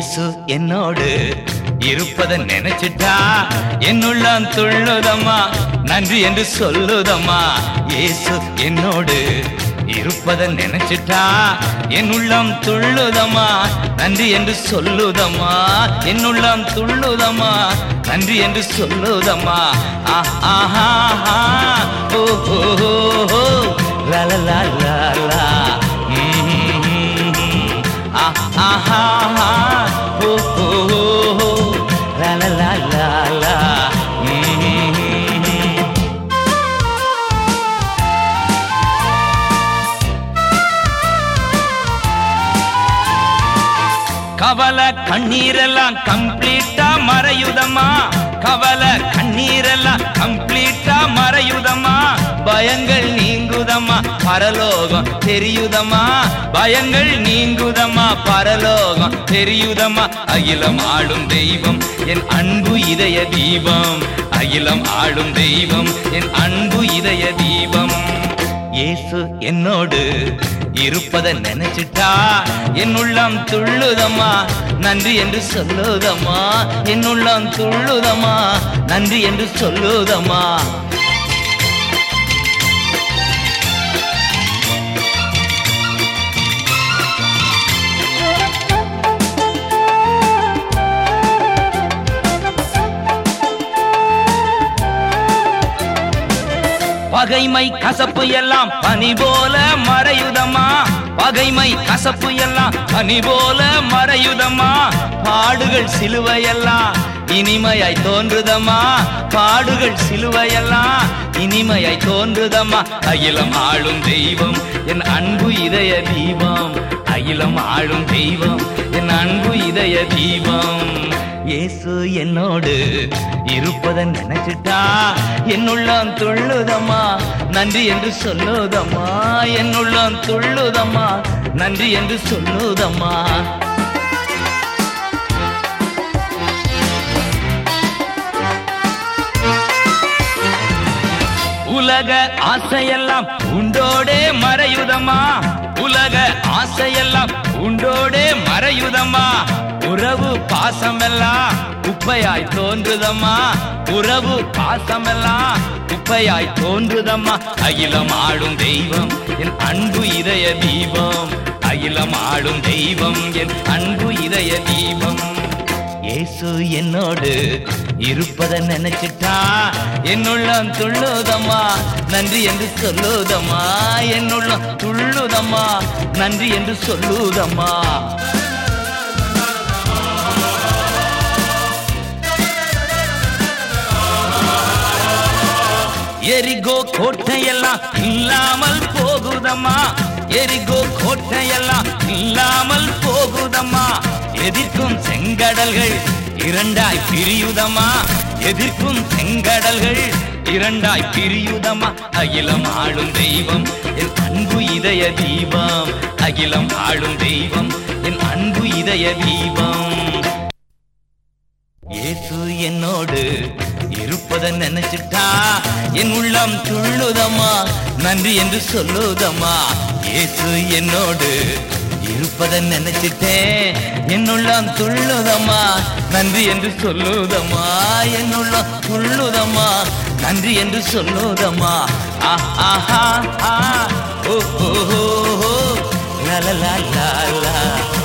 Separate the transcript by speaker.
Speaker 1: இயேசு என்னோடு இருப்பத நினைச்சிட்டா என்னுள்ளம் துள்ளுதம்மா நன்றி என்று சொல்லுதம்மா இயேசு என்னோடு இருப்பத நினைச்சிட்டா என் உள்ளம் துள்ளுதம்மா நன்றி என்று சொல்லுதம்மா என் உள்ளம் துள்ளுதம்மா நன்றி என்று சொல்லுதம்மா ஆ- ஆஹா ஆஹா. ஓ ஓ ஓ, ஓ. லா லா லா லா லா ம்ம். ஆ- ஆஹா ஆஹா. ஓ ஓ ஓ, ஓ. லா லா லா லா லா ம்ம். கவலை கண்ணீரெல்லாம் கம்ப்ளீட்டா மறையுதம்மா கவலை கண்ணீரெல்லாம் கம்ப்ளீட்டா மறையுதம்மா பயங்கள் நீங்குதம்மா பரலோகம் தெரியுதம்மா பயங்கள் நீங்குதம்மா பரலோகம் தெரியுதம்மா அகிலம் ஆளும் தெய்வம் என் அன்பு இதய தீபம் அகிலம் ஆளும் தெய்வம் என் அன்பு இதய தீபம் இயேசு என்னோடு இருப்பத நினைச்சிட்டா என் உள்ளம் துள்ளுதம்மா நன்றி என்று சொல்லுதம்மா என் உள்ளம் துள்ளுதம்மா நன்றி என்று சொல்லுதம்மா பகைமை கசப்பு எல்லாம் பனி போல மறையுதம்மா பகைமை கசப்பு எல்லாம் பனி போல மறையுதம்மா பாடுகள் சிலுவையெல்லாம் இனிமையாய் தோன்றுதம்மா பாடுகள் சிலுவையெல்லாம் இனிமையாய் தோன்றுதம்மா அகிலம் ஆளும் தெய்வம் என் அன்பு இதய தீபம் அகிலம் ஆளும் தெய்வம் என் அன்பு இதய தீபம் இயேசு என்னோடு இருப்பதை நினைச்சிட்டா என்னுள்ளம் துள்ளுதம்மா நன்றி என்று சொல்லுதம்மா என்னுள்ளம் துள்ளுதம்மா நன்றி என்று சொல்லுதம்மா உலக ஆசையெல்லாம் உண்டோடே மறையுதம்மா உலக ஆசையெல்லாம் உண்டோடே மறையுதம்மா உறவு பாசமெல்லாம் குப்பையாய் தோன்றுதம்மா உறவு பாசமெல்லாம் குப்பையாய் தோன்றுதம்மா அகிலம் ஆடும் தெய்வம் என் அன்பு இதய தீபம் அகிலம் ஆடும் தெய்வம் என் அன்பு இதய தீபம் இயேசு என்னோடு இருப்பத நினைச்சிட்டா என்னுள்ளம் துள்ளுதம்மா நன்றி என்று சொல்லுதம்மா என்னுள்ளம் துள்ளுதம்மா நன்றி என்று சொல்லுதம்மா எரிகோ கோட்டையெல்லாம் இல்லாமல் போகுதம்மா எரிகோ கோட்டையெல்லாம் இல்லாமல் போகுதம்மா எதிர்க்கும் செங்கடல்கள் இரண்டாய் பிரியுதம்மா எதிர்க்கும் செங்கடல்கள் இரண்டாய் பிரியுதம்மா அகிலம் ஆளும் தெய்வம் என் அன்பு இதய தீபம் அகிலம் ஆளும் தெய்வம் என் அன்பு இதய தீபம் இயேசு என்னோடு இருப்பத நினைச்சிட்டா என் உள்ளம் துள்ளுதம்மா நன்றி என்று சொல்லுதம்மா இயேசு என்னோடு இருப்பத நினைச்சிட்டேன் என் உள்ளம் துள்ளுதம்மா நன்றி என்று சொல்லுதம்மா என் உள்ளம் துள்ளுதம்மா நன்றி என்று சொல்லுதம்மா ஆ ஆஹா ஆ ஓ ஓ ஓ லா லா லா லா லா